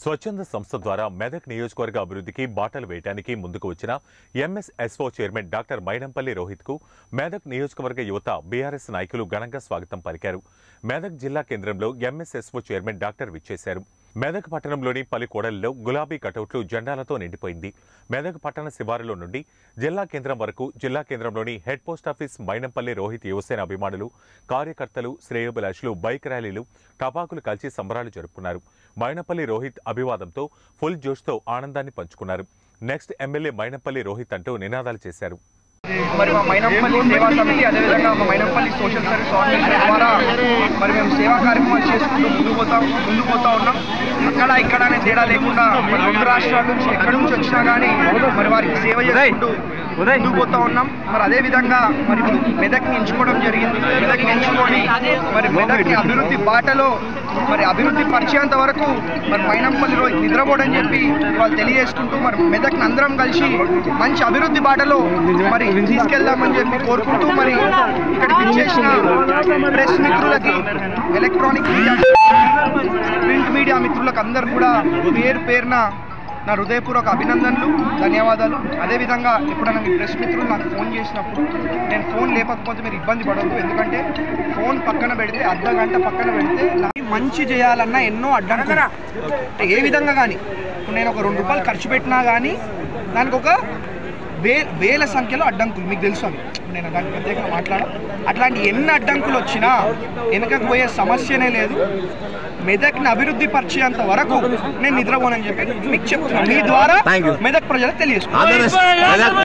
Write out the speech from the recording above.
స్వచ్ఛంద సంస్థ ద్వారా మెదక్ నియోజకవర్గ అభివృద్ధికి బాటలు వేయడానికి ముందుకు వచ్చిన MSSO chairman doctor Mynampally Rohit కు మెదక్ నియోజకవర్గ యువత బీఆర్ఎస్ నాయకులు ఘనంగా స్వాగతం పలికారు మెదక్ జిల్లా కేంద్రంలో ఎంఎస్ఎస్ఓ చైర్మన్ డాక్టర్ విచ్చేశారు మెదక్ పట్టణంలోని పలు కూడలిలో గులాబీ కటౌట్లు జెండాలతో నిండిపోయింది మెదక్ పట్టణ శివారులో నుండి జిల్లా కేంద్రం వరకు జిల్లా కేంద్రంలోని head post office Mynampally Rohit Yuvasena అభిమానులు కార్యకర్తలు శ్రేయోభిలాషులు బైక్ ర్యాలీలు టపాకులు కలిసి సంబరాలు జరుపుకున్నారు మైనపల్లి రోహిత్ అభివాదంతో ఫుల్ జోష్తో ఆనందాన్ని పంచుకున్నారు నెక్స్ట్ ఎమ్మెల్యే మైనపల్లి రోహిత్ అంటూ నినాదాలు చేశారు మరి మా మైనంపల్లి సేవా సమితి అదేవిధంగా మా మైనంపల్లి సోషల్ సర్వీస్ ఆర్గనైజేషన్ ద్వారా మరి మేము సేవా కార్యక్రమాలు చేసుకుంటూ ముందు పోతా ముందు పోతా ఉన్నాం అక్కడ ఇక్కడ అనే తేడా లేకుండా మరి రెండు రాష్ట్రాల నుంచి ఎక్కడి నుంచి వచ్చినా కానీ మరి వారికి సేవ చేసుకుంటూ ముందుకు పోతా ఉన్నాం మరి అదే విధంగా మరి ఇప్పుడు మెదక్ని ఎంచుకోవడం జరిగింది మెదక్ని ఎంచుకొని మరి మెదక్ని అభివృద్ధి బాటలో మరి అభివృద్ధి పరిచేంత వరకు మరి మైనంపల్లి రోజు నిద్రపోవడం చెప్పి వాళ్ళు తెలియజేసుకుంటూ మరి మెదక్ని అందరం కలిసి మంచి అభివృద్ధి బాటలో మరి తీసుకెళ్దామని చెప్పి కోరుకుంటూ మరి ఇక్కడికి ఇచ్చేసిన ప్రెస్ మిత్రులకి ఎలక్ట్రానిక్ మీడియా ప్రింట్ మీడియా మిత్రులకు అందరు కూడా పేరు పేరున నా హృదయపూర్వక అభినందనలు ధన్యవాదాలు అదేవిధంగా ఎప్పుడైనా మీ ప్రెస్ మిత్రులు నాకు ఫోన్ చేసినప్పుడు నేను ఫోన్ లేకపోతే మీరు ఇబ్బంది పడవద్దు ఎందుకంటే ఫోన్ పక్కన పెడితే అర్ధ గంట పక్కన పెడితే నాకు మంచి చేయాలన్న ఎన్నో అడ్డంకులు అంటే ఏ విధంగా కానీ ఇప్పుడు నేను ఒక రెండు రూపాయలు ఖర్చు పెట్టినా కానీ దానికి ఒక వే వేల సంఖ్యలో అడ్డంకులు మీకు తెలుసు అవి నేను దానికి ప్రత్యేకంగా మాట్లాడ అట్లాంటి ఎన్ని అడ్డంకులు వచ్చినా వెనకకు పోయే సమస్యనే లేదు మెదక్ని అభివృద్ధి పరిచేంత వరకు నేను నిద్రపోనని చెప్పి మీకు చెప్తున్నాను మీ ద్వారా మెదక్ ప్రజలకు తెలియజేస్తున్నాను